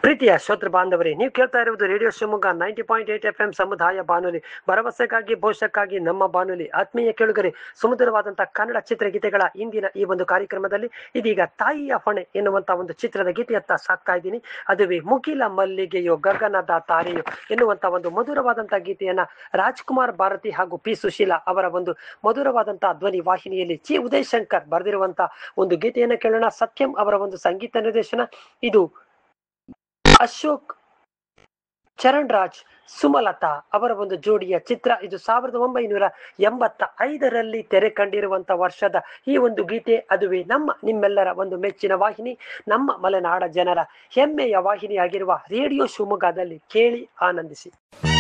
ಪ್ರೀತಿಯ ಶ್ರೋತೃ ಬಾಂಧವರೇ ನೀವು ಕೇಳ್ತಾ ಇರುವುದು radio Shivamogga ninety point eight F M ಸಮುದಾಯ ಬಾನುಲಿ ಭರವಸೆಗಾಗಿ ಭವಿಷ್ಯಕ್ಕಾಗಿ ನಮ್ಮ ಬಾನುಲಿ ಆತ್ಮೀಯ ಕೇಳುಗರೆ ಸುಮಧುರವಾದಂತಹ ಕನ್ನಡ ಚಿತ್ರಗೀತೆಗಳ ಇಂದಿನ ಈ ಒಂದು ಕಾರ್ಯಕ್ರಮದಲ್ಲಿ ಇದೀಗ ತಾಯಿಯ ಹೊಣೆ ಎನ್ನುವಂತ ಒಂದು ಚಿತ್ರದ ಗೀತೆಯತ್ತ ಸಾಕ್ತಾ ಇದ್ದೀನಿ ಅದುವೇ ಮುಗಿಲ ಮಲ್ಲಿಗೆಯೋ ಗಗನದ ತಾರೆಯೋ ಎನ್ನುವಂತ ಒಂದು ಮಧುರವಾದಂತಹ ಗೀತೆಯನ್ನ ರಾಜ್ಕುಮಾರ್ ಭಾರತಿ ಹಾಗೂ ಪಿ ಸುಶೀಲಾ ಅವರ ಒಂದು ಮಧುರವಾದಂತಹ ಧ್ವನಿ ವಾಹಿನಿಯಲ್ಲಿ ಚಿ ಉದಯ್ ಶಂಕರ್ ಬರೆದಿರುವಂತಹ ಒಂದು ಗೀತೆಯನ್ನ ಕೇಳೋಣ ಸತ್ಯಂ ಅವರ ಒಂದು ಸಂಗೀತ ನಿರ್ದೇಶನ ಇದು ಅಶೋಕ್ ಚರಣ್ ರಾಜ್ ಸುಮಲತಾ ಅವರ ಒಂದು ಜೋಡಿಯ ಚಿತ್ರ ಇದು ಸಾವಿರದ ಒಂಬೈನೂರ ಎಂಬತ್ತ ಐದರಲ್ಲಿ ತೆರೆ ಕಂಡಿರುವಂತ ವರ್ಷದ ಈ ಒಂದು ಗೀತೆ ಅದುವೇ ನಮ್ಮ ನಿಮ್ಮೆಲ್ಲರ ಒಂದು ಮೆಚ್ಚಿನ ವಾಹಿನಿ ನಮ್ಮ ಮಲೆನಾಡ ಜನರ ಹೆಮ್ಮೆಯ ವಾಹಿನಿಯಾಗಿರುವ ರೇಡಿಯೋ ಶಿವಮೊಗ್ಗದಲ್ಲಿ ಕೇಳಿ ಆನಂದಿಸಿ